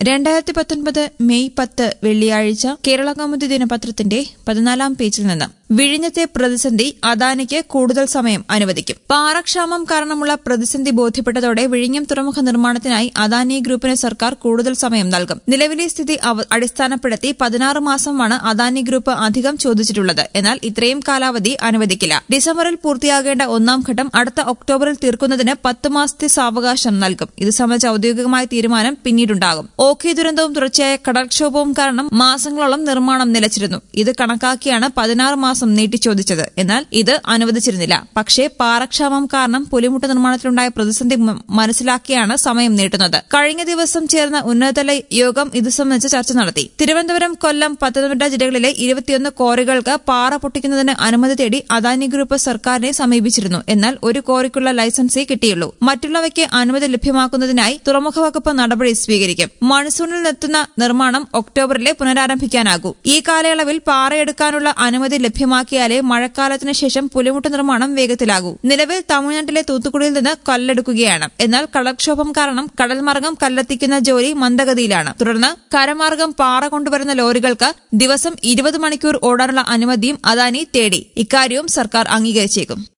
രണ്ടായിരത്തി പത്തൊൻപത് മെയ് പത്ത് വെള്ളിയാഴ്ച കേരള കൗമുദി ദിനപത്രത്തിന്റെ പതിനാലാം പേജിൽ നിന്ന് വിഴിഞ്ഞത്തെ പ്രതിസന്ധി അദാനിക്ക് കൂടുതൽ സമയം അനുവദിക്കും പാറക്ഷാമം കാരണമുള്ള പ്രതിസന്ധി ബോധ്യപ്പെട്ടതോടെ വിഴിഞ്ഞം തുറമുഖ നിർമ്മാണത്തിനായി അദാനി ഗ്രൂപ്പിന് സർക്കാർ കൂടുതൽ സമയം നൽകും നിലവിലെ സ്ഥിതി അവ- അടിസ്ഥാനപ്പെടുത്തി പതിനാറ് മാസമാണ് അദാനി ഗ്രൂപ്പ് അധികം ചോദിച്ചിട്ടുള്ളത് എന്നാൽ ഇത്രയും കാലാവധി അനുവദിക്കില്ല ഡിസംബറിൽ പൂർത്തിയാകേണ്ട ഒന്നാം ഘട്ടം അടുത്ത ഒക്ടോബറിൽ തീർക്കുന്നതിന് പത്ത് മാസത്തെ സാവകാശം നൽകും ഇത് സംബന്ധിച്ച ഔദ്യോഗികമായ തീരുമാനം പിന്നീടുണ്ടാകും ഓഖി ദുരന്തവും തുടർച്ചയായ കടൽക്ഷോഭവും കാരണം മാസങ്ങളോളം നിർമ്മാണം നിലച്ചിരുന്നു ഇത് കണക്കാക്കിയാണ് പതിനാറ് മാസം നീട്ടിച്ചോദിച്ചത് എന്നാൽ ഇത് അനുവദിച്ചിരുന്നില്ല പക്ഷേ പാറക്ഷാമം കാരണം പുലിമുട്ട് നിർമ്മാണത്തിലുണ്ടായ പ്രതിസന്ധി മ- മനസ്സിലാക്കിയാണ് സമയം നീട്ടുന്നത് കഴിഞ്ഞ ദിവസം ചേർന്ന ഉന്നതതല യോഗം ഇത് സംബന്ധിച്ച് ചർച്ച നടത്തി തിരുവനന്തപുരം കൊല്ലം പത്തനംതിട്ട ജില്ലകളിലെ ഇരുപത്തിയൊന്ന് കോറികൾക്ക് പാറ പൊട്ടിക്കുന്നതിന് അനുമതി തേടി അദാനി ഗ്രൂപ്പ് സർക്കാരിനെ സമീപിച്ചിരുന്നു എന്നാൽ ഒരു കോറിക്കുള്ള ലൈസൻസേ കിട്ടിയുള്ളൂ മറ്റുള്ളവയ്ക്ക് അനുമതി ലഭ്യമാക്കുന്നതിനായി തുറമുഖ വകുപ്പ് നടപടി സ്വീകരിക്കും മൺസൂണിൽ നിർത്തുന്ന നിർമ്മാണം ഒക്ടോബറിലെ പുനരാരംഭിക്കാനാകൂ ഈ കാലയളവിൽ പാറയെടുക്കാനുള്ള അനുമതി ലഭ്യമാക്കിയാലേ മഴക്കാലത്തിന് ശേഷം പുലിമുട്ട് നിർമ്മാണം വേഗത്തിലാകൂ നിലവിൽ തമിഴ്നാട്ടിലെ തൂത്തുക്കുടിയിൽ നിന്ന് കല്ലെടുക്കുകയാണ് എന്നാൽ കടൽക്ഷോഭം കാരണം കടൽമാർഗം കല്ലെത്തിക്കുന്ന ജോലി മന്ദഗതിയിലാണ് തുടർന്ന് കരമാർഗം പാറ കൊണ്ടുവരുന്ന ലോറികൾക്ക് ദിവസം ഇരുപത് മണിക്കൂർ ഓടാനുള്ള അനുമതിയും അദാനി തേടി ഇക്കാര്യവും സർക്കാർ അംഗീകരിച്ചേക്കും